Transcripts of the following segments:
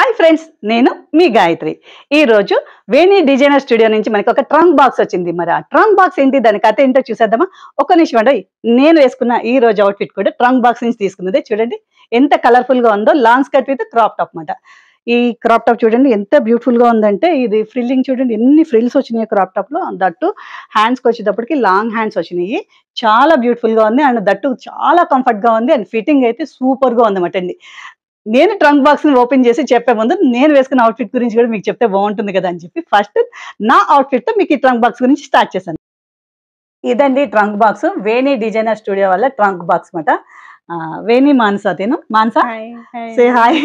Hi friends నేను మీ గాయత్రి ఈ రోజు వేణి డిజైనర్ స్టూడియో నుంచి మనకి ఒక ట్రంక్ బాక్స్ వచ్చింది మరి ఆ ట్రంక్ బాక్స్ ఏంటి దాని కథ ఏంటో చూసేద్దామా ఒక నిమిషం అండి నేను వేసుకున్న ఈ రోజు అవుట్ఫిట్ కూడా ట్రంక్ బాక్స్ నుంచి తీసుకున్నదే చూడండి ఎంత కలర్ఫుల్ గా ఉందో long skirt with crop top అన్నమాట ఈ క్రాప్ టాప్ చూడండి ఎంత బ్యూటిఫుల్ గా ఉందంటే ఇది ఫ్రిల్లింగ్ చూడండి ఎన్ని ఫ్రిల్స్ వచ్చినాయి క్రాప్ టాప్ లో దట్టు హ్యాండ్స్ కి వచ్చేటప్పటికి లాంగ్ హ్యాండ్స్ వచ్చినాయి చాలా బ్యూటిఫుల్ గా ఉంది అండ్ దట్టు చాలా కంఫర్ట్ గా ఉంది అండ్ ఫిట్టింగ్ అయితే సూపర్ గా ఉందన్నమాట అండి నేను ట్రంక్ బాక్స్ ని ఓపెన్ చేసి చెప్పే ముందు నేను వేసుకున్న అవుట్ఫిట్ గురించి కూడా మీకు చెప్తే బాగుంటుంది కదా అని చెప్పి ఫస్ట్ నా అవుట్ఫిట్ తో మీకు ఈ ట్రంక్ బాక్స్ గురించి స్టార్ట్ చేశాను ఇదండి trunk box Veni designer studio వల్ల ట్రంక్ బాక్స్ మాట వేణి మాన్సా తిను మాన్సా సే హాయ్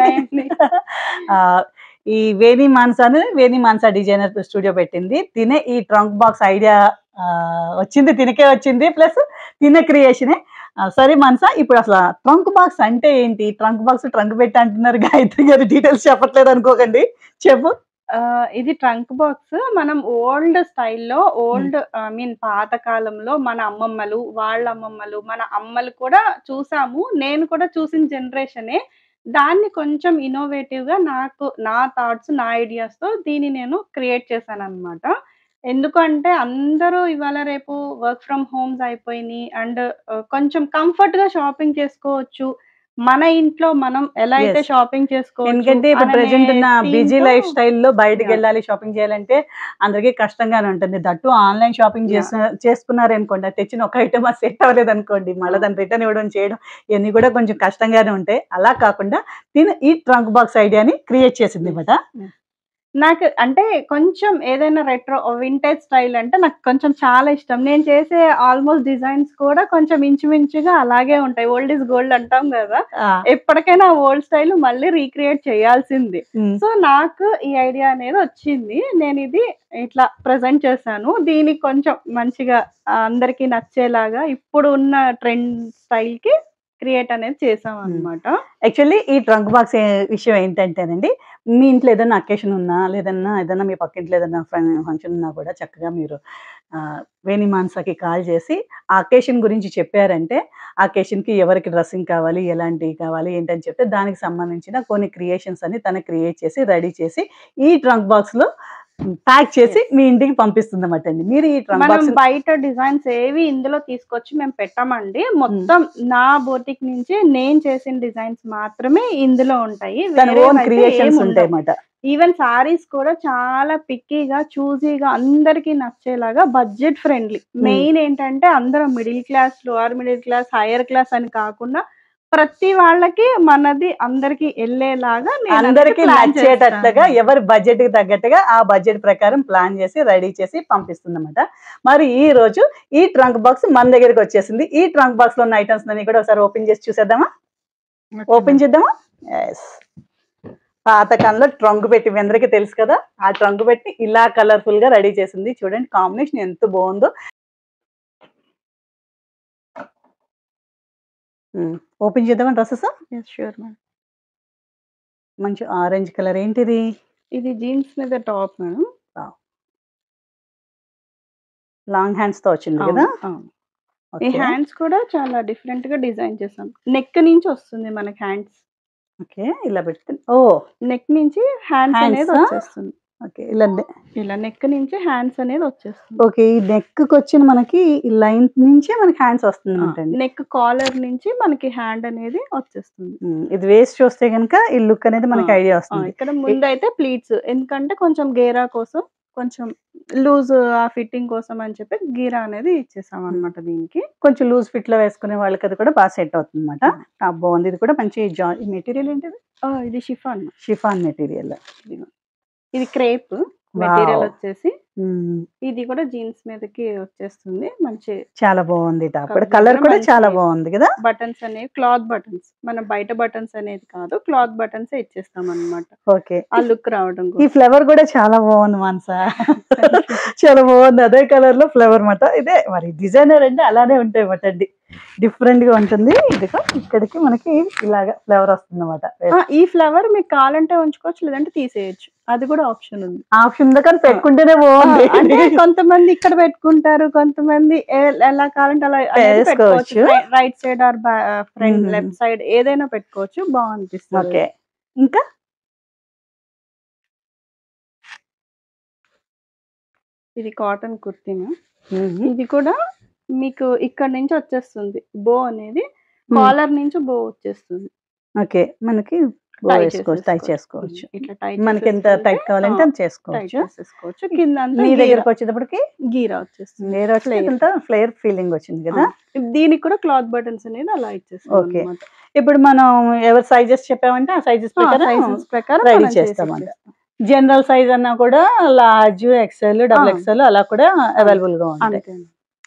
ఈ వేణి మాన్సా అనేది వేణి మాన్సా డిజైనర్ స్టూడియో పెట్టింది తినే ఈ ట్రంక్ బాక్స్ ఐడియా వచ్చింది తినకే వచ్చింది ప్లస్ తినే క్రియేషనే సరే మనసా ఇప్పుడు అసలు ట్రంక్ బాక్స్ అంటే ఏంటి ట్రంక్ బాక్స్ ట్రంక్ పెట్టి అంటున్నారు గాయత్రి గారు డీటెయిల్స్ చెప్పట్లేదు అనుకోకండి చెప్పు ఆ, ఇది ట్రంక్ బాక్స్ మనం ఓల్డ్ స్టైల్లో ఓల్డ్ ఐ మీన్ పాత కాలంలో మన అమ్మమ్మలు వాళ్ళ అమ్మమ్మలు మన అమ్మలు కూడా చూసాము నేను కూడా చూసిన జనరేషనే దాన్ని కొంచెం ఇన్నోవేటివ్ గా నాకు నా థాట్స్ నా ఐడియాస్ తో దీన్ని నేను క్రియేట్ చేశాను అనమాట ఎందుకంటే అందరూ ఇవాళ రేపు వర్క్ ఫ్రమ్ హోమ్స్ అయిపోయినాయి అండ్ కొంచెం కంఫర్ట్ గా షాపింగ్ చేసుకోవచ్చు మన ఇంట్లో మనం ఎలా అయితే Yes. షాపింగ్ చేసుకోవచ్చు ఎందుకంటే ఇప్పుడు అనే ప్రెసెంట్ ఉన్న theme బిజీ తో లైఫ్ స్టైల్లో బయటకు Yeah. వెళ్ళాలి షాపింగ్ చేయాలంటే అందరికీ కష్టంగానే ఉంటుంది దట్టు ఆన్లైన్ షాపింగ్ Yeah. చేసిన చేసుకున్నారు అనుకోండి అది తెచ్చిన ఒక ఐటమ్ సెట్ అవ్వలేదు అనుకోండి మళ్ళీ దాన్ని రిటర్న్ ఇవ్వడం చేయడం ఇవన్నీ కూడా కొంచెం కష్టంగానే ఉంటాయి అలా కాకుండా నేను ఈ ట్రంక్ బాక్స్ ఐడియాని క్రియేట్ చేసింది అనమాట నాకు అంటే కొంచెం ఏదైనా రెట్రో వింటేజ్ స్టైల్ అంటే నాకు కొంచెం చాలా ఇష్టం నేను చేసే ఆల్మోస్ట్ డిజైన్స్ కూడా కొంచెం ఇంచుమించుగా అలాగే ఉంటాయి ఓల్డ్ ఇస్ గోల్డ్ అంటాం కదా ఎప్పటికైనా ఓల్డ్ స్టైల్ మళ్ళీ రీక్రియేట్ చేయాల్సింది సో నాకు ఈ ఐడియా అనేది వచ్చింది నేను ఇది ఇట్లా ప్రజెంట్ చేశాను దీనికి కొంచెం మంచిగా అందరికి నచ్చేలాగా ఇప్పుడు ఉన్న ట్రెండ్ స్టైల్ కి క్రియేట్ అనేది చేసాం అనమాట యాక్చువల్లీ ఈ ట్రంక్ బాక్స్ విషయం ఏంటంటేనండి మీ ఇంట్లో ఏదైనా అకేషన్ ఉన్నా లేదన్నా ఏదన్నా మీ పక్కింట్లో ఏదైనా ఫంక్షన్ ఉన్నా కూడా చక్కగా మీరు ఆ, వేణి మాన్సాకి కాల్ చేసి ఆ అకేషన్ గురించి చెప్పారంటే ఆ అకేషన్కి ఎవరికి డ్రెస్సింగ్ కావాలి ఎలాంటివి కావాలి ఏంటని చెప్తే దానికి సంబంధించిన కొన్ని క్రియేషన్స్ అని తను క్రియేట్ చేసి రెడీ చేసి ఈ ట్రంక్ బాక్స్లో ప్యాక్ చేసి మీ ఇంటికి పంపిస్తుంది అన్నమాట అండి మీరు ఈ ట్రంక్ మనం బాక్స్ బయట డిజైన్స్ ఏవి ఇందులో తీసుకొచ్చి మేము పెట్టామండి మొత్తం నా బోటిక్ నుంచి నేను చేసిన డిజైన్స్ మాత్రమే ఇందులో ఉంటాయి తన ఓన్ క్రియేషన్స్ ఉంటాయి అన్నమాట ఈవెన్ సారీస్ కూడా చాలా పిక్కీగా చూజీగా అందరికి నచ్చేలాగా బడ్జెట్ ఫ్రెండ్లీ మెయిన్ ఏంటంటే అందరూ middle class lower middle class higher class అని కాకుండా ప్రతి వాళ్ళకి మనది అందరికి వెళ్ళేలాగా నేను అనేది అందరికి plan నచ్చేటట్లుగా చేస్తాను. ఎవరి బడ్జెట్ కి తగ్గట్టుగా ఆ బడ్జెట్ ప్రకారం ప్లాన్ చేసి రెడీ చేసి పంపిస్తుందన్నమాట మరి ఈ రోజు ఈ ట్రంక్ బాక్స్ మన దగ్గరికి వచ్చేసింది ఈ ట్రంక్ బాక్స్ లో ఉన్న ఐటమ్స్ అన్ని కూడా ఒకసారి ఓపెన్ చేసి చూసేద్దామా ఓపెన్ చేద్దామా ఎస్ పాతకాలంలో ట్రంక్ పెట్టి మీ అందరికీ తెలుసు కదా ఆ ట్రంక్ పెట్టి ఇలా కలర్ఫుల్ గా రెడీ చేసింది చూడండి కాంబినేషన్ ఎంత బాగుందో ఓపెన్ చేద్దామా డ్రెస్సెస్ Yes, sure, ma'am. మంచి ఆరెంజ్ కలర్ ఏంటిది ఇది జీన్స్ మీద టాప్ మేడం లాంగ్ హ్యాండ్స్ తో వచ్చింది కదా ఈ హ్యాండ్స్ కూడా చాలా డిఫరెంట్ గా డిజైన్ చేసాం నెక్ నుంచి వస్తుంది మనకి హ్యాండ్స్ ఓకే ఇలా పెడితే ఓ నెక్ నుంచి హ్యాండ్స్ Hands అనేది ఆ? వచ్చేస్తుంది ఓకే ఇలా ఇలా నెక్ నుంచి హ్యాండ్స్ అనేది వచ్చేస్తుంది ఓకే ఈ నెక్ కి వచ్చిన మనకి ఈ లైన్ నుంచే మనకి హ్యాండ్స్ వస్తుంది అండి నెక్ కాలర్ నుంచి మనకి హ్యాండ్ అనేది వచ్చేస్తుంది ఇది వేస్ట్ చూస్తే కనుక ఈ లుక్ అనేది మనకి ఆ, ఐడియా ఆ, వస్తుంది ఇక్కడ ముందు అయితే ప్లీట్స్ ఎందుకంటే కొంచెం గేరా కోసం కొంచెం లూజ్ ఆ ఫిట్టింగ్ కోసం అని చెప్పి గీరా అనేది ఇచ్చేసాం అనమాట దీనికి కొంచెం లూజ్ ఫిట్ లో వేసుకునే వాళ్ళకి అది కూడా బాగా సెట్ అవుతుంది అనమాట బాగుంది ఇది కూడా మంచి జా మెటీరియల్ ఏంటిది ఆ, ఇది షిఫాన్ షిఫాన్ మెటీరియల్ ఇది క్రేప్ మెటీరియల్ వచ్చేసి మ్మ్. ఇది కూడా జీన్స్ మీదకి వచ్చేస్తుంది మంచి చాలా బాగుంది టాప్ కూడా Colour కలర్ కూడా మంచి- చాలా బాగుంది కదా బటన్స్ అనేవి క్లాత్ బటన్స్ మన బయట బటన్స్ అనేది కాదు క్లాత్ బటన్స్ ఇచ్చేస్తాం అన్నమాట ఓకే ఆ లుక్ రావడం ఈ కోసం ఫ్లవర్ కూడా చాలా బాగుంది మాన్సా చాలా బాగుంది అదే కలర్ లో ఫ్లవర్ మాట ఇదే మరి డిజైనర్ అంటే అలానే ఉంటాయి మాట అండి డిఫరెంట్ గా ఉంటుంది ఇదిగో ఇక్కడికి మనకి ఇలాగా ఫ్లవర్ వస్తుంది అనమాట ఆ, ఈ ఫ్లవర్ మీకు కావాలంటే ఉంచుకోవచ్చు లేదంటే తీసేయచ్చు అది కూడా ఆప్షన్ ఉంది ఆప్షన్ కానీ పెట్టుకుంటేనే ఆ, బాగుంది అంటే కొంతమంది ఇక్కడ పెట్టుకుంటారు కొంతమంది ఏ- ఎలా కావాలంటే అలా అనేది వేసుకోవచ్చు. పెట్టుకోవచ్చు రైట్ సైడ్ ఆర్ ఫ్రంట్ మ్మ్. లెఫ్ట్ సైడ్ ఏదైనా పెట్టుకోవచ్చు బాగా అనిపిస్తుంది ఓకే ఇంకా ఇది కాటన్ కుర్తీనా ఇది కూడా మీకు ఇక్కడ నుంచి వచ్చేస్తుంది బో అనేది కాలర్ నుంచి బో వచ్చేస్తుంది ఓకే మనకి bow Tie వేసుకోవచ్చు టై చేసేసుకోవచ్చు. చేసుకోవచ్చు ఇట్లా టైట్ మనకి ఎంత టైట్ కావాలంటే అంత టైట్ చేసుకోవచ్చు చేసేసుకోవచ్చు కింద అంతా మీ గీర- దగ్గరకు వచ్చేటప్పటికి గీరా వచ్చేస్తుంది వేరే వచ్చేంత ఫ్లేయర్ ఫీలింగ్ వచ్చింది కదా ఆ, దీనికి కూడా క్లాత్ బటన్స్ అనేది అలా ఇచ్చేస్తాం Okay. అన్నమాట. ఇప్పుడు మనం ఎవరి సైజెస్ చెప్పామంటే ఆ సైజెస్ ఆ, ప్రకారం sizes ప్రకారం ready మనం చేసి చేస్తామంట. ఇచ్చేస్తాం. జనరల్ సైజ్ అన్నా కూడా లార్జ్ ఎక్సెల్ డబుల్ ఆ. ఎక్సెల్ అలా కూడా అవైలబుల్ గా ఉంటాయి అంతే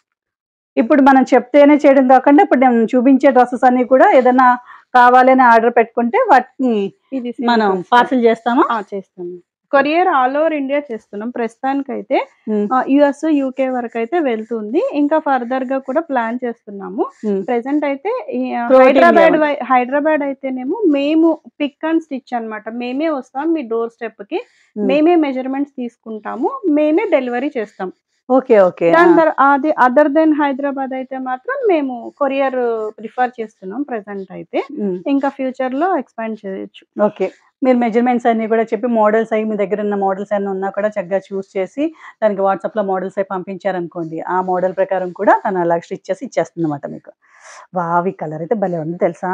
ఇప్పుడు మనం చెప్తేనే చేయడం కాకుండా ఇప్పుడు నేను చూపించే డ్రెస్సెస్ అన్ని కూడా ఏదైనా కావాలని ఆర్డర్ పెట్టుకుంటే వాటిని ఇది మనం simple పార్సిల్ చేస్తామా ఆ, చేస్తాను కొరియర్ ఆల్ ఓవర్ ఇండియా చేస్తున్నాం ప్రస్తుతానికి అయితే Hmm. యుఎస్ యూకే వరకు అయితే వెళ్తుంది ఇంకా ఫర్దర్ గా కూడా ప్లాన్ చేస్తున్నాము Hmm. ప్రెసెంట్ అయితే ఈ, ఆ, Throughout హైదరాబాద్ India. వై- హైదరాబాద్ అయితేనేమో మేము పిక్ అండ్ స్టిచ్ అన్నమాట మేమే వస్తాం మీ డోర్ స్టెప్ కి Hmm. మేమే మెజర్మెంట్స్ తీసుకుంటాము మేమే డెలివరీ చేస్తాం ఓకే ఓకే దాని తర్వాత అది అదర్ దెన్ హైదరాబాద్ అయితే మాత్రం మేము కొరియర్ ప్రిఫర్ చేస్తున్నాం ప్రెసెంట్ అయితే ఇంకా ఫ్యూచర్ లో ఎక్స్పాండ్ చేయొచ్చు ఓకే మీరు మెజర్మెంట్స్ అన్ని కూడా చెప్పి మోడల్స్ అవి మీ దగ్గర ఉన్న మోడల్స్ అన్ని ఉన్నా కూడా చక్కగా చూస్ చేసి దానికి వాట్సాప్ లో మోడల్స్ అవి పంపించారనుకోండి ఆ మోడల్ ప్రకారం కూడా తను అలా స్టిచ్ చేసి ఇచ్చేస్తుంది అనమాట మీకు వావి కలర్ అయితే భలే ఉంది తెలుసా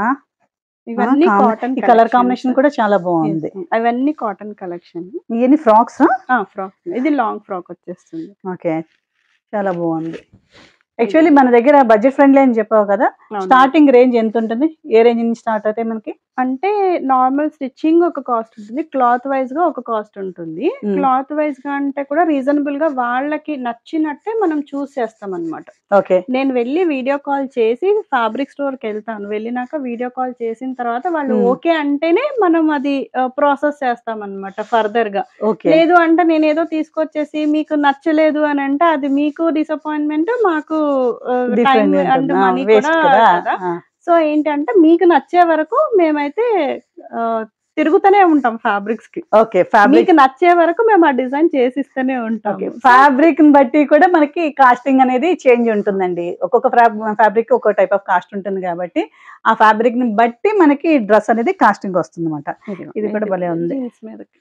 ఇవన్నీ ఆ, కాటన్ ఈ కలర్ కాంబినేషన్ కూడా చాలా బాగుంది అవన్నీ కాటన్ కలెక్షన్ ఇవన్నీ ఫ్రాక్స్ ఫ్రాక్ ఇది లాంగ్ ఫ్రాక్ వచ్చేస్తుంది ఓకే చాలా బాగుంది యాక్చువల్లీ మన దగ్గర బడ్జెట్ ఫ్రెండ్లీ అని చెప్పావు కదా అవును. స్టార్టింగ్ రేంజ్ ఎంత ఉంటుంది ఏ రేంజ్ నుంచి స్టార్ట్ అవుతాయి మనకి అంటే నార్మల్ స్టిచ్చింగ్ ఒక కాస్ట్ ఉంటుంది క్లాత్ వైజ్ గా ఒక కాస్ట్ ఉంటుంది Hmm. క్లాత్ వైజ్ గా అంటే కూడా రీజనబుల్ గా వాళ్ళకి నచ్చినట్టే మనం చూస్ చేస్తాం అనమాట ఓకే నేను వెళ్ళి వీడియో కాల్ చేసి ఫ్యాబ్రిక్ స్టోర్ కి వెళ్తాను వెళ్ళినాక వీడియో కాల్ చేసిన తర్వాత వాళ్ళు Hmm. ఓకే అంటేనే మనం అది ప్రాసెస్ చేస్తాం అనమాట ఫర్దర్ గా ఓకే లేదు అంటే నేను ఏదో తీసుకొచ్చేసి మీకు నచ్చలేదు అని అంటే అది మీకు డిసప్పాయింట్మెంట్ మాకు టైం అండ్ మనీ వేస్ట్ కూడా కదా కదా ఆ, సో ఏంటంటే మీకు నచ్చే వరకు మేమైతే ఆ, తిరుగుతూనే ఉంటాం ఫ్యాబ్రిక్స్ కి ఓకే ఫ్యాబ్రిక్ మీకు నచ్చే వరకు మేము ఆ డిజైన్ చేసిస్తూనే ఉంటాం ఓకే ఫ్యాబ్రిక్ ని బట్టి కూడా మనకి కాస్టింగ్ అనేది చేంజ్ ఉంటుందండి ఒక్కొక్క ఫ్యాబ్రిక్ ఒక్కొక్క టైప్ ఆఫ్ కాస్ట్ ఉంటుంది కాబట్టి ఆ ఫ్యాబ్రిక్ ని బట్టి మనకి డ్రెస్ అనేది కాస్టింగ్ వస్తుంది అనమాట ఇది కూడా భలే ఉంది. జీన్స్ మీదకి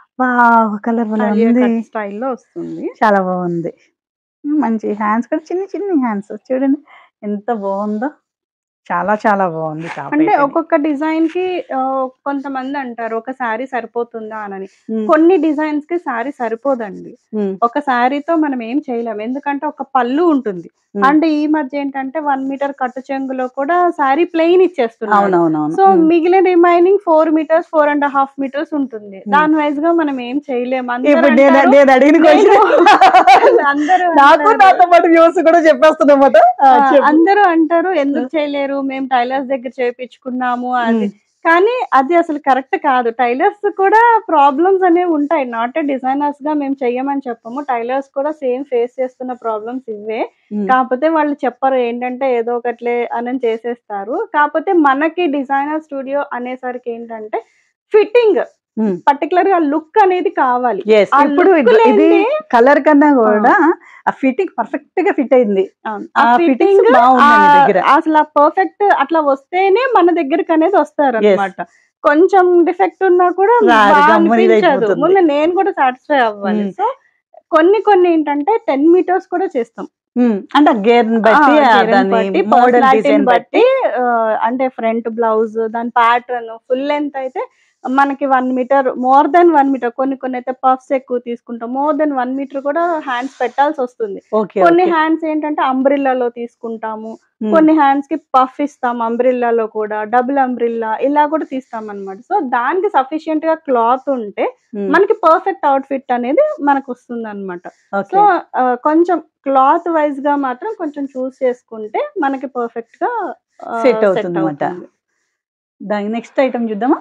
కలర్ భలే ఉంది స్టైల్లో వస్తుంది చాలా బాగుంది మంచి హ్యాండ్స్ కూడా చిన్న చిన్న హ్యాండ్స్ చూడండి ఎంత బాగుందో చాలా చాలా బాగుంది top అంటే అయితే. ఒక్కొక్క డిజైన్ కి ఆ, కొంతమంది అంటారు ఒక శారీ సరిపోతుందా అని ఉమ్, కొన్ని డిజైన్స్ కి శారీ సరిపోదండి ఉమ్, ఒక శారీతో మనం ఏం చేయలేం ఎందుకంటే ఒక పళ్ళు ఉంటుంది Hmm. అంటే ఈ మధ్య ఏంటంటే వన్ మీటర్ కట్టు చెంగులో కూడా శారీ ప్లెయిన్ ఇచ్చేస్తున్నారు అవునవునవును సో ఉమ్, మిగిలిన remaining four meters four and half meters ఉంటుంది దాని వైజ్ గా మనం ఏం చేయలేం అందరూ ఇప్పుడు నేను అంటారు, నేను అడిగిన క్వశ్చన్ అందరూ నాకు అంటారు. నాతో పాటు వ్యూస్ కూడా చెప్పేస్తున్నమాట ఆ, అందరూ అంటారు ఎందుకు చేయలేరు మేము టైలర్స్ దగ్గర చేయించుకున్నాము అది కానీ అది అసలు కరెక్ట్ కాదు టైలర్స్ కూడా ప్రాబ్లమ్స్ అనేవి ఉంటాయి నాట్ ఏ డిజైనర్స్ గా మేము చెయ్యమని చెప్పము టైలర్స్ కూడా సేమ్ ఫేస్ చేస్తున్న ప్రాబ్లమ్స్ ఇవే కాకపోతే వాళ్ళు చెప్పరు ఏంటంటే ఏదో ఒకట్లే అని చేసేస్తారు కాకపోతే మనకి డిజైనర్ స్టూడియో అనేసరికి ఏంటంటే ఫిట్టింగ్ పర్టికులర్ గా లుక్ అనేది కావాలి ఎస్ ఆ ఇప్పుడు look ఇది- ఇది లేనిదే- కలర్ కన్నా కూడా ఆ ఫిట్టింగ్ పర్ఫెక్ట్ గా ఫిట్ అయింది అవును. ఆ ఆ fittings ఫిట్టింగ్ బాగున్నాయి మీ దగ్గర. అసలు పర్ఫెక్ట్ అట్లా వస్తేనే మన దగ్గరికి అనేది వస్తారు అనమాట కొంచెం డిఫెక్ట్ ఉన్నా కూడా రాదు, బాగా గమ్మున ఇది అనిపించదు. అయిపోతుంది. ముందు నేను కూడా సాటిస్ఫై అవ్వాలి మ్మ్. సో కొన్ని కొన్ని ఏంటంటే టెన్ మీటర్స్ కూడా చేస్తాం ఉమ్, అంటే గేర్ బట్టి ఆ, ఆ gear ని దాని బట్టి, మోడల్ personality ని డిజైన్ బట్టి బట్టి ఆ, అంటే ఫ్రంట్ బ్లౌజ్ దాని ప్యాటర్న్ ఫుల్ లెంత్ అయితే మనకి one meter more than one meter కొన్ని కొన్ని అయితే పఫ్స్ ఎక్కువ తీసుకుంటాం మోర్ దెన్ వన్ మీటర్ కూడా హ్యాండ్స్ పెట్టాల్సి వస్తుంది ఓకే కొన్ని హ్యాండ్స్ ఏంటంటే అంబ్రిల్లాలో తీసుకుంటాము కొన్ని హ్యాండ్స్ కి పఫ్ ఇస్తాం అంబ్రిల్లాలో కూడా డబుల్ అంబ్రిల్లా ఇలా కూడా తీస్తాం అనమాట సో దానికి సఫిషియెంట్ గా క్లాత్ ఉంటే మనకి పర్ఫెక్ట్ అవుట్ ఫిట్ అనేది మనకు వస్తుంది అనమాట సో ఆ, కొంచెం క్లాత్ వైజ్ గా మాత్రం కొంచెం చూస్ చేసుకుంటే మనకి పర్ఫెక్ట్ గా ఆ, Set set అవుతుంది అన్నమాట. అవుతుంది. దాని నెక్స్ట్ ఐటమ్ చూద్దామా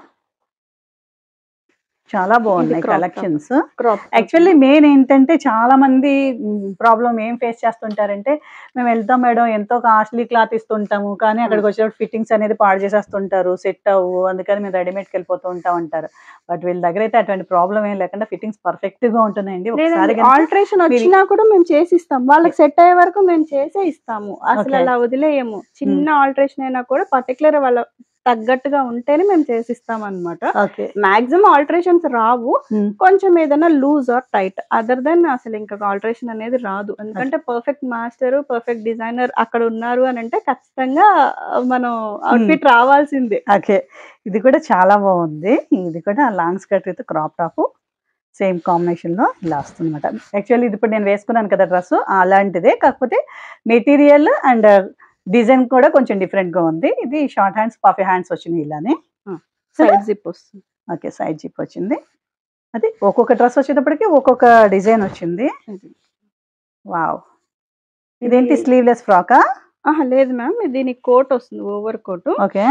చాలా బాగున్నాయి crop top. Collections Crop top. Actually main ఏంటంటే చాలా మంది ప్రాబ్లం ఏం ఫేస్ చేస్తుంటారంటే మేము వెళ్తాం మేడం ఎంతో కాస్ట్లీ క్లాత్ ఇస్తుంటాము కానీ అక్కడికి వచ్చినప్పుడు ఫిట్టింగ్స్ అనేది పాడు చేసేస్తుంటారు సెట్ అవ్వు అందుకని మేము రెడీమేడ్కి వెళ్ళిపోతూ ఉంటాం అంటారు బట్ వీళ్ళ దగ్గర అయితే అటువంటి ప్రాబ్లం ఏం లేకుండా ఫిట్టింగ్స్ పర్ఫెక్ట్ గా ఉంటున్నాయండి ఒకసారి కనుక ఆల్టరేషన్ మీరు- వచ్చినా కూడా మేము చేసి ఇస్తాం వాళ్ళకి సెట్ అయ్యే వరకు మేము చేసే ఇస్తాము అసలు Okay. అలా వదిలేయము చిన్న ఆల్టరేషన్ అయినా కూడా పర్టికులర్ వాళ్ళ తగ్గట్టుగా ఉంటేనే మేము చేసిస్తాం అనమాట ఓకే మాక్సిమం ఆల్టరేషన్స్ రావు కొంచెం ఏదైనా loose or tight other than అసలు ఇంకా ఆల్టరేషన్ అనేది రాదు ఎందుకంటే పర్ఫెక్ట్ మాస్టర్ పర్ఫెక్ట్ డిజైనర్ అక్కడ ఉన్నారు అని అంటే ఖచ్చితంగా ఆ, మనం అవుట్ఫిట్ రావాల్సిందే ఓకే ఇది కూడా చాలా బాగుంది ఇది కూడా long skirt with crop top same combination లో ఇలా వస్తుంది అనమాట యాక్చువల్లీ ఇది ఇప్పుడు నేను వేసుకున్నాను కదా డ్రెస్ అలాంటిదే కాకపోతే మెటీరియల్ అండ్ డిజైన్ కూడా కొంచెం డిఫరెంట్ గా ఉంది ఇది షార్ట్ హ్యాండ్స్ పఫీ హ్యాండ్స్ వచ్చినాయి ఇలానే సైడ్ జిప్ వస్తుంది ఓకే సైడ్ జిప్ వచ్చింది అది ఒక్కొక్క డ్రెస్ వచ్చేటప్పటికి ఒక్కొక్క డిజైన్ వచ్చింది ఇది. వావ్ ఇదేంటి స్లీవ్లెస్ ఫ్రాకా ఆహా లేదు మ్యామ్ దీనికి కోట్ వస్తుంది ఓవర్ కోట్ ఓకే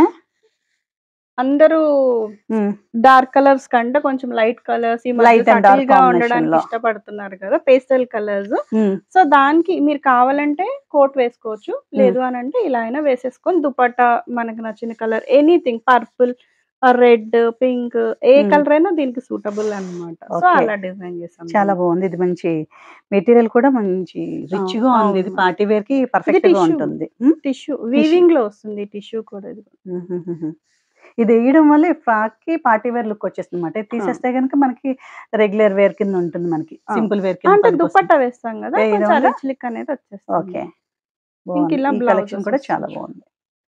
అందరూ డార్క్ కలర్స్ కంటే కొంచెం లైట్ కలర్స్ ఈ Light and dark గా combination ఉండడానికి లో. ఇష్టపడుతున్నారు కదా పేస్టల్ కలర్స్ సో దానికి మీరు కావాలంటే కోట్ వేసుకోవచ్చు లేదు అని అంటే ఇలా అయినా వేసేసుకొని దుపట్టా మనకు నచ్చిన colour anything purple red pink ఏ Hmm. కలర్ అయినా దీనికి సూటబుల్ అన్నమాట సో Okay. అలా డిజైన్ చేసాం చాలా బాగుంది ఇది మంచి మెటీరియల్ కూడా మంచి రిచ్ గా ఉంది ఇది అవును. పార్టీ వేర్ కి పర్ఫెక్ట్ గా tissue. ఉంటుంది ఉమ్, టిష్యూ వీవింగ్ లో వస్తుంది టిష్యూ కూడా ఇది ఉమ్, ఉమ్, ఉమ్, ఉమ్. ఇది వేయడం వల్ల ఫ్రాక్ కి పార్టీ వేర్ లుక్ వచ్చేస్తుంది అనమాట తీసేస్తే కనుక మనకి రెగ్యులర్ వేర్ కింద ఉంటుంది మనకి ఆ. సింపుల్ వేర్ అంటే కింద దుపట్టా వేస్తాం కదా వేయడం కొంచెం వల్ల? రిచ్ లుక్ అనేది వచ్చేస్తుంది ఓకే ఇంక ఇలా blouses కలెక్షన్ కూడా చాలా వస్తాయి. బాగుంది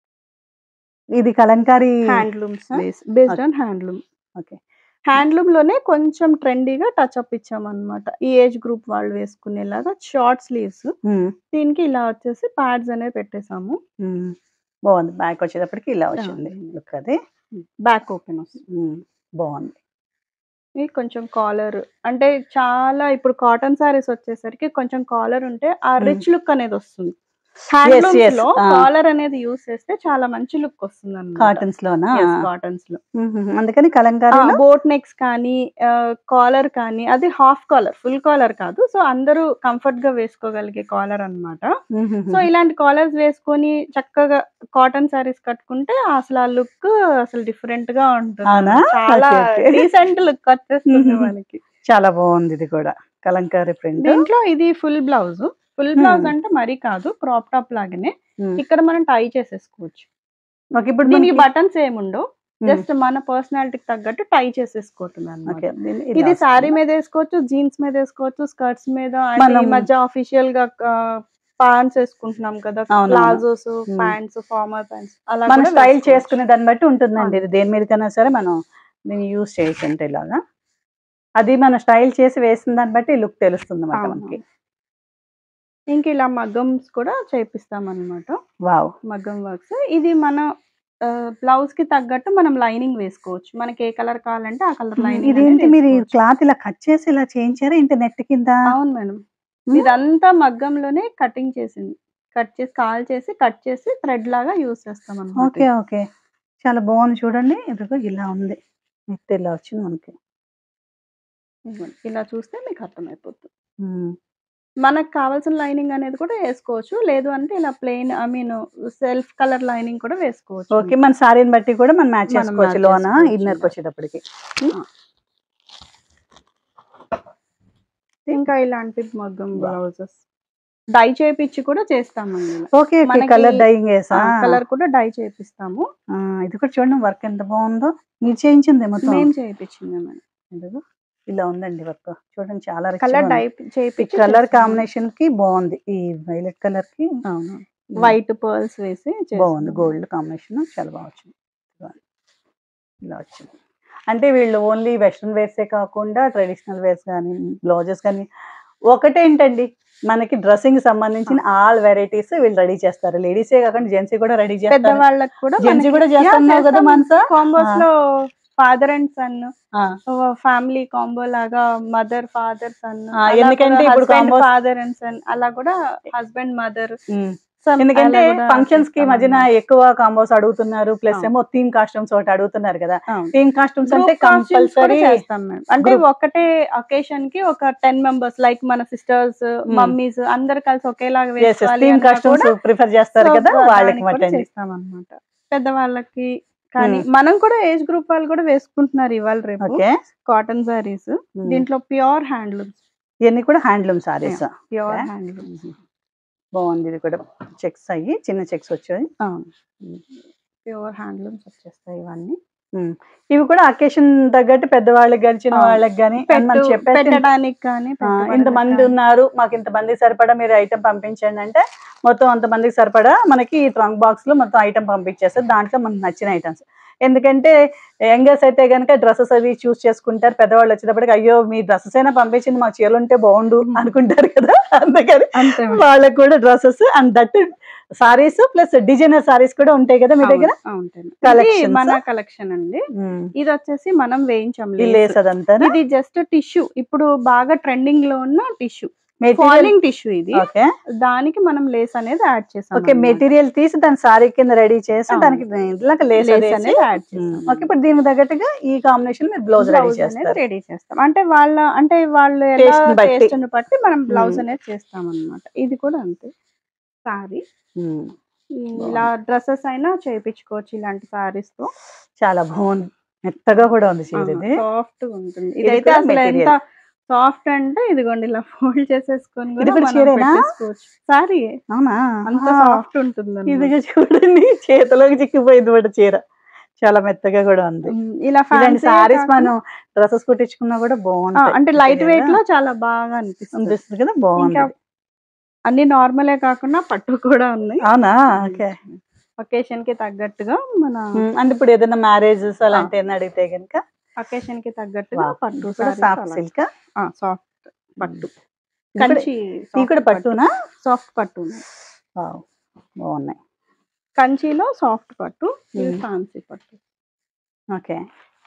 ఇది Kalamkari handlooms Huh? Based Okay. On handloom okay handloom లోనే కొంచెం ట్రెండీగా టచ్ అప్ ఇచ్చామన్నమాట ఈ ఏజ్ గ్రూప్ వాళ్ళు వేసుకునేలాగా షార్ట్ స్లీవ్స్ దీనికి ఇలా వచ్చేసి ప్యాడ్స్ అనేవి పెట్టేసాము బాగుంది బ్యాక్ వచ్చేటప్పటికి ఇలా వచ్చింది బాగుంది. లుక్ అది బ్యాక్ ఓపెన్ వస్తుంది ఉమ్, బాగుంది ఇది కొంచెం కాలర్ అంటే చాలా ఇప్పుడు కాటన్ సారీస్ వచ్చేసరికి కొంచెం కాలర్ ఉంటే ఆ Hmm. రిచ్ లుక్ అనేది వస్తుంది హ్యాండ్లూమ్స్ yes. లో Ah. కాలర్ అనేది యూస్ చేస్తే చాలా మంచి లుక్ వస్తుంది అన్నమాట కాటన్స్ లోనా కాటన్స్ లో ఉమ్, ఉమ్, అందుకని కలంకారీలో బోట్ నెక్స్ కానీ కాలర్ కానీ అది హాఫ్ కాలర్ ఫుల్ కాలర్ కాదు సో అందరూ కంఫర్ట్ గా వేసుకోగలిగే కాలర్ అన్నమాట ఉమ్, ఉమ్, సో ఇలాంటి కాలర్స్ వేసుకొని చక్కగా కాటన్ సారీస్ కట్టుకుంటే అసలు ఆ లుక్ అసలు డిఫరెంట్ గా ఉంటుంది అవునా? చాలా Okay, okay. డీసెంట్ లుక్ వచ్చేస్తుంది Mhm. మనకి చాలా బాగుంది ఇది కూడా కలంకారీ ప్రింట్ దీంట్లో ఇది ఫుల్ బ్లౌజ్ ఫుల్ బ్లౌజ్ అంటే మరీ కాదు క్రాప్ టాప్ లాగానే ఇక్కడ మనం టై చేసేసుకోవచ్చు ఓకే ఇప్పుడు దీనికి మనకి- బటన్స్ ఏముండవు ఉమ్, జస్ట్ మన పర్సనాలిటీకి తగ్గట్టు టై చేసేసుకోవటం ఓకే అన్నమాట దీన్ని ఇది ఇలా శారీ వస్తుంది. మీద వేసుకోవచ్చు జీన్స్ మీద వేసుకోవచ్చు స్కర్ట్స్ మీద and ఈ మనం- మధ్య అఫీషియల్ గా ప్యాంట్స్ వేసుకుంటున్నాం కదా అవునవును. Palazzos Hmm. Pants formal pants అలా మన కూడా స్టైల్ వేసుకోవచ్చు. చేసుకునే దాన్ని బట్టి ఉంటుందండి అవును. ఇది దేని మీదకైనా సరే మనం దీన్ని యూజ్ చేయొచ్చు అంటే ఇలాగా అది మన స్టైల్ చేసి వేసిన దాన్ని బట్టి లుక్ తెలుస్తుంది అన్నమాట అవును. మనకి ఇంక ఇలా మగ్గమ్స్ కూడా చేపిస్తాం అన్నమాట వావ్ మగ్గం వర్క్స్ ఇది మన బ్లౌజ్ కి తగ్గట్టు మనం లైనింగ్ వేసుకోవచ్చు మనకి ఏ కలర్ కావాలంటే ఆ కలర్ లైనింగ్ ఇదేంటి మీరు క్లాత్ ఇలా కట్ చేసి ఇలా చేయించారా ఇంటి నెట్ కింద అవును మేడం Hmm. ఇదంతా మగ్గంలోనే కటింగ్ చేసింది కట్ చేసి కాల్ చేసి కట్ చేసి థ్రెడ్ లాగా యూస్ చేస్తాం ఓకే అన్నమాట ఓకే చాలా బాగుంది చూడండి ఇదిగో ఇలా ఉంది నెట్ ఇలా వచ్చింది మనకి ఇలా చూస్తే మీకు అర్థమైపోతుంది ఉమ్. మనకు కావాల్సిన లైనింగ్ అనేది కూడా వేసుకోవచ్చు లేదు అంటే ఇలా plain I mean self colour lining కూడా వేసుకోవచ్చు ఓకే మన సారీని బట్టి కూడా మనం మ్యాచ్ మనం చేసుకోవచ్చు match లోన చేసుకోవచ్చు. ఇన్నర్కి వచ్చేటప్పటికి ఇంకా ఇలాంటి మగ్గం బ్లౌజెస్ డై చేపించి కూడా చేస్తామండి ఓకే ఓకే మనకి- కలర్ డైయింగ్ వేసా కలర్ కూడా డై చేపిస్తాము ఆ, ఇది కూడా చూడండి వర్క్ ఎంత బాగుందో మీరు చేయించింది మొత్తం మేము చేయించింది మేడం ఇదిగో ఇలా ఉందండి వర్క్ చూడండి చాలా rich కలర్ గా డై ఉంది. ఈ చేయించి కలర్ చేస్తాము. కాంబినేషన్ కి బాగుంది ఈ వైలెట్ కలర్ కి అవును వైట్ పర్ల్స్ వేసి బాగుంది గోల్డ్ కాంబినేషన్ చాలా బాగా వచ్చింది ఇదిగోండి. ఇలా వచ్చింది అంటే వీళ్ళు ఓన్లీ వెస్ట్రన్ వేర్సే కాకుండా ట్రెడిషనల్ వేర్స్ కానీ బ్లౌజెస్ కానీ ఒకటేంటండి మనకి డ్రెస్సింగ్ సంబంధించిన ఆల్ వెరైటీస్ వీళ్ళు రెడీ చేస్తారు లేడీసే కాకుండా జెంట్స్ కూడా రెడీ పెద్ద చేస్తారు వాళ్ళకి కూడా జెంట్స్ కూడా చేస్తున్నావు కదా మనసా కాంబోస్ ఆ. లో ఫాదర్ అండ్ సన్ ఆ, ఫ్యామిలీ కాంబో లాగా మదర్ ఫాదర్ సన్ ఆ, ఎందుకంటే ఇప్పుడు combos- ఫాదర్ అండ్ సన్ అలా కూడా హస్బెండ్ మదర్ ఉమ్. ఎందుకంటే ఫంక్షన్స్ కి మధ్యన ఎక్కువ కాంబోస్ అడుగుతున్నారు ప్లస్ అవును. ఏమో థీమ్ కాస్ట్యూమ్స్ ఒకటి అడుగుతున్నారు కదా థీమ్ కాస్ట్యూమ్స్ అంటే కంపల్సరీ చేస్తాం మేము అంటే Group. ఒకటే అకేషన్ కి ఒక టెన్ మెంబర్స్ లైక్ మన సిస్టర్స్ మమ్మీస్ అందరు కలిసి ఒకేలాగా వేసుకోవాలి థీమ్ అన్నా కాస్ట్యూమ్స్ కూడా ప్రిఫర్ చేస్తారు so కదా దానికి వాళ్ళకి కూడా మటండి చేస్తాం అన్నమాట పెద్దవాళ్ళకి కానీ మనం కూడా ఏజ్ గ్రూప్ వాళ్ళు కూడా వేసుకుంటున్నారు ఇవాళ రేపు ఓకే కాటన్ సారీస్ దీంట్లో ప్యూర్ హ్యాండ్లూమ్స్ ఇవన్నీ కూడా handloom saris pure Okay. Handlooms బాగుంది ఇది కూడా చెక్స్ అయ్యి చిన్న చెక్స్ వచ్చాయి ప్యూర్ హ్యాండ్లూమ్స్ వచ్చేస్తాయి ఇవన్నీ ఉమ్. ఇవి కూడా అకేషన్ తగ్గట్టు పెద్దవాళ్ళకి గడిచిన అవును. వాళ్ళకి కానీ మనం పెట్టు- చెప్పేసి పెట్టడానికి కానీ ఆ, ఇంతమంది ఉన్నారు మాకు ఇంతమందికి సరిపడా మీరు ఐటమ్ పంపించండి అంటే మొత్తం అంతమందికి సరిపడా మనకి ట్రంక్ బాక్స్ లో మొత్తం ఐటమ్ పంపించేస్తారు దాంట్లో మనకు నచ్చిన ఐటమ్స్ ఎందుకంటే యంగర్స్ అయితే కనుక డ్రెస్సెస్ అవి చూస్ చేసుకుంటారు పెద్దవాళ్ళు వచ్చేటప్పటికి అయ్యో మీ డ్రెస్సెస్ అయినా పంపించింది మా చీరలు ఉంటే బాగుండు అనుకుంటారు కదా అందుకని అంతే మేడం. వాళ్ళకి కూడా dresses and that saris plus designer saris కూడా ఉంటాయి కదా మీ దగ్గర అవును, అవును. Collections ఇది మన ఆ? కలెక్షన్ అండి ఇది వచ్చేసి మనం వేయించాం ఈ lace. లేస్ అదంతా ఇది జస్ట్ టిష్యూ ఇప్పుడు బాగా ట్రెండింగ్ లో ఉన్న టిష్యూ మెటీరియల్ ఫాలింగ్ టిష్యూ ఇది ఓకే దానికి మనం లేస్ అనేది యాడ్ చేసాం ఓకే మెటీరియల్ తీసి దాని సారీ కింద రెడీ చేసి అవును. దానికి ఇలాగ లేస్ లేస్ అనేది యాడ్ చేసాం ఓకే ఇప్పుడు దీనికి తగ్గట్టుగా ఈ కాంబినేషన్ మీరు బ్లౌజ్ రెడీ బ్లౌజ్ అనేది చేస్తారు రెడీ చేస్తాం అంటే వాళ్ళ అంటే వాళ్ళు ఎలా Taste ని బట్టి. టేస్ట్ ని బట్టి మనం బ్లౌజ్ మ్మ్. అనేది చేస్తాం అన్నమాట ఇది కూడా అంతే సారీ ఉమ్. ఇలా డ్రెస్సెస్ అయినా చేయించుకోవచ్చు ఇలాంటి సారీస్ తో చాలా బాగుంది మెత్తగా కూడా ఉంది చీర ఇది సాఫ్ట్ ఉంటుంది ఇది ఇదైతే కూడా అసలు ఎంత material. సాఫ్ట్ అంటే ఇదిగోండి ఇలా ఫోల్డ్ చేసేసుకొని ఇది కూడా కూడా మనం చీరేనా? పెట్టేసుకోవచ్చు సారీ అవునా అంత ఆ, సాఫ్ట్ ఉంటుంది ఇదిగా చూడండి చేతిలోకి చిక్కిపోయింది కూడా చీర చాలా మెత్తగా కూడా ఉంది ఇలా ఇలాంటి fancy సారీస్ కాకుండా- మనం డ్రెస్సెస్ కుట్టించుకున్నా కూడా ఆ, బాగుంటాయి అంటే లైట్ కదా? వెయిట్ లో చాలా బాగా అనిపిస్తుంది అనిపిస్తుంది కదా బాగుంది ఇంకా అన్ని నార్మలే కాకుండా పట్టు కూడా ఉన్నాయి అవునా ఓకే ఒకేషన్ కి తగ్గట్టుగా మన అంటే ఇప్పుడు ఏదైనా మ్యారేజెస్ అలాంటి ఏమైనా అడిగితే కనుక ఒకేషన్ కి తగ్గట్టుగా పట్టు సాఫ్ట్ సిల్క్ సాఫ్ట్ పట్టు ఇది కూడా- కంచి ఇది కూడా పట్టునా సాఫ్ట్ పట్టు వావ్, బాగున్నాయి కంచిలో సాఫ్ట్ పట్టు ఇది మ్మ్. ఫ్యాన్సీ పట్టు ఓకే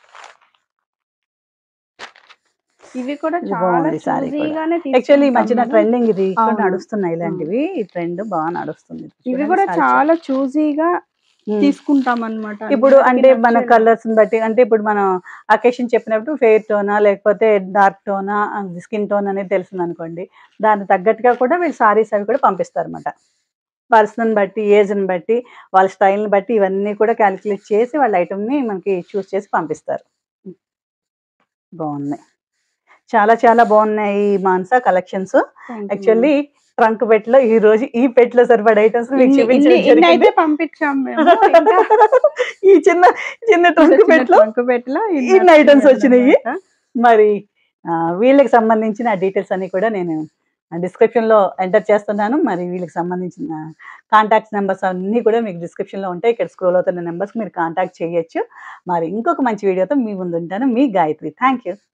ఇవి కూడా ఇది చాలా బాగుంది saree కూడా. చూసీగానే యాక్చువల్లీ ఈ మధ్యన తీసుకుంటాం మనం. ట్రెండింగ్ ఇది ఇక్కడ అవును. నడుస్తున్నాయి ఇలాంటివి ఈ ట్రెండ్ బాగా నడుస్తుంది ఇవి చూడండి కూడా saree చాలా చూసీగా ఉమ్. తీసుకుంటాం అనమాట ఇప్పుడు అంటే మన కలర్స్ బట్టి అంటే ఇప్పుడు మనం అకేషన్ చెప్పినప్పుడు ఫెయిర్ టోనా లేకపోతే డార్క్ టోనా స్కిన్ టోన్ అనేది తెలిసింది అనుకోండి దానికి తగ్గట్టుగా కూడా వీళ్ళు సారీస్ అవి కూడా పంపిస్తారు అనమాట పర్సన్ బట్టి ఏజ్ని బట్టి వాళ్ళ స్టైల్ని బట్టి ఇవన్నీ కూడా క్యాలిక్యులేట్ చేసి వాళ్ళ ఐటమ్ని మనకి చూస్ చేసి పంపిస్తారు బాగున్నాయి చాలా చాలా బాగున్నాయి ఈ మాన్సా కలెక్షన్స్ యాక్చువల్లీ ట్రంక్ పెట్లో ఈ రోజు ఈ పెట్లో సరిపడే ఐటమ్స్ మీకు చూపించడం అయితే జరిగింది పంపించాం మేము ఇంకా ఈ చిన్న చిన్న ట్రంక్ పెట్లో ట్రంక్ పెట్టిలో ఇన్ని items వచ్చినాయి. మరి ఆ, వీళ్ళకి సంబంధించిన డీటెయిల్స్ అన్ని కూడా నేను description లో ఎంటర్ చేస్తున్నాను మరి వీళ్ళకి సంబంధించిన కాంటాక్ట్స్ నెంబర్స్ అన్నీ కూడా మీకు description లో ఉంటాయి ఇక్కడ స్క్రోల్ అవుతున్న నెంబర్స్ మీరు కాంటాక్ట్ చేయొచ్చు మరి ఇంకొక మంచి వీడియోతో మీ ముందు ఉంటాను మీ గాయత్రి థ్యాంక్ యూ